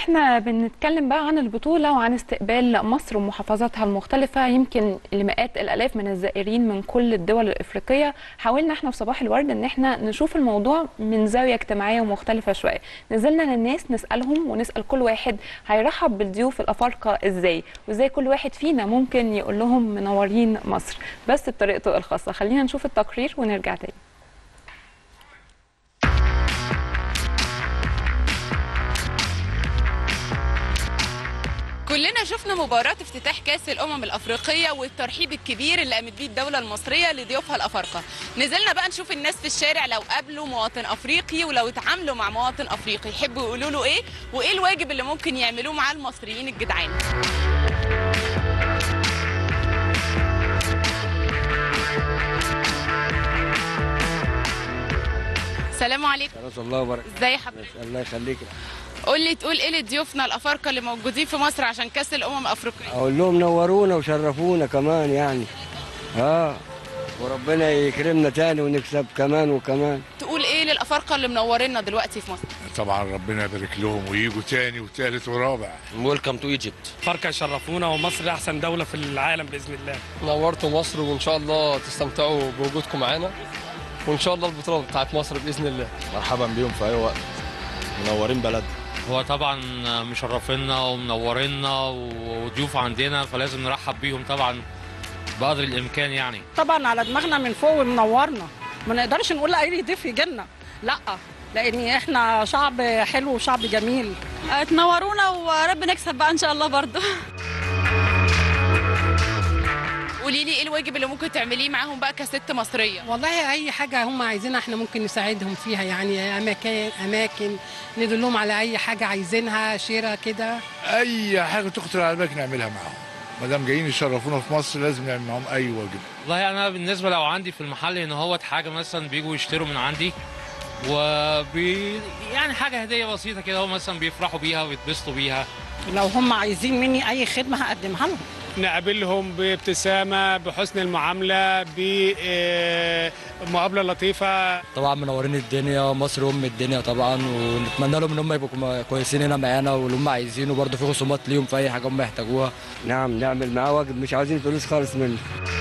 واحنا بنتكلم بقى عن البطولة وعن استقبال مصر ومحافظاتها المختلفة يمكن لمئات الآلاف من الزائرين من كل الدول الإفريقية حاولنا احنا في صباح الورد ان احنا نشوف الموضوع من زاوية اجتماعية ومختلفة شوية نزلنا للناس نسألهم ونسأل كل واحد هيرحب بالضيوف الأفارقة ازاي وازاي كل واحد فينا ممكن يقول لهم منورين مصر بس بطريقته الخاصة خلينا نشوف التقرير ونرجع تاني كلنا شفنا مباراة افتتاح كأس الأمم الأفريقية والترحيب الكبير اللي قامت بيه الدولة المصرية لضيوفها الأفارقة. نزلنا بقى نشوف الناس في الشارع لو قابلوا مواطن أفريقي ولو اتعاملوا مع مواطن أفريقي يحبوا يقولوا له إيه وإيه الواجب اللي ممكن يعملوه مع المصريين الجدعان. السلام عليكم خلاص الله وبركاته ازي حضرتك الله يخليك قول لي تقول ايه لضيوفنا الافارقه اللي موجودين في مصر عشان كاس الامم الافريقيه اقول لهم نورونا وشرفونا كمان يعني اه وربنا يكرمنا تاني ونكسب كمان وكمان تقول ايه للافارقه اللي منورينا دلوقتي في مصر طبعا ربنا يبارك لهم ويجوا تاني وتالت ورابع ويلكم تو ايجيبت فرقة يشرفونا ومصر أحسن دولة في العالم بإذن الله نورتوا مصر وان شاء الله تستمتعوا بوجودكم معانا وان شاء الله البطوله بتاعت مصر باذن الله مرحبا بيهم في اي وقت منورين بلدنا هو طبعا مشرفينا ومنورينا وضيوف عندنا فلازم نرحب بيهم طبعا بقدر الامكان يعني طبعا على دماغنا من فوق ومنورنا ما نقدرش نقول لاي ضيف يجينا لا لان احنا شعب حلو وشعب جميل تنورونا ورب نكسب بقى ان شاء الله برضه قولي لي ايه الواجب اللي ممكن تعمليه معاهم بقى كست مصريه والله اي حاجه هم عايزينها احنا ممكن نساعدهم فيها يعني اماكن اماكن ندلهم على اي حاجه عايزينها شراء كده اي حاجه تخطر على بالك نعملها معاهم ما دام جايين يشرفونا في مصر لازم نعمل معاهم اي واجب والله انا بالنسبه لو عندي في المحل ان هو حاجه مثلا بيجوا يشتروا من عندي وبي يعني حاجه هديه بسيطه كده هو مثلا بيفرحوا بيها ويتبسطوا بيها لو هم عايزين مني اي خدمه هقدمها لهم نقابلهم بابتسامة بحسن المعاملة بمقابلة لطيفة طبعا منورين الدنيا مصر ام الدنيا طبعا ونتمنى لهم ان هم يبقوا كويسين هنا معانا واللي هم عايزينه برضه في خصومات ليهم في اي حاجه هم يحتاجوها نعم نعمل معاه واجب مش عاوزين فلوس خالص منه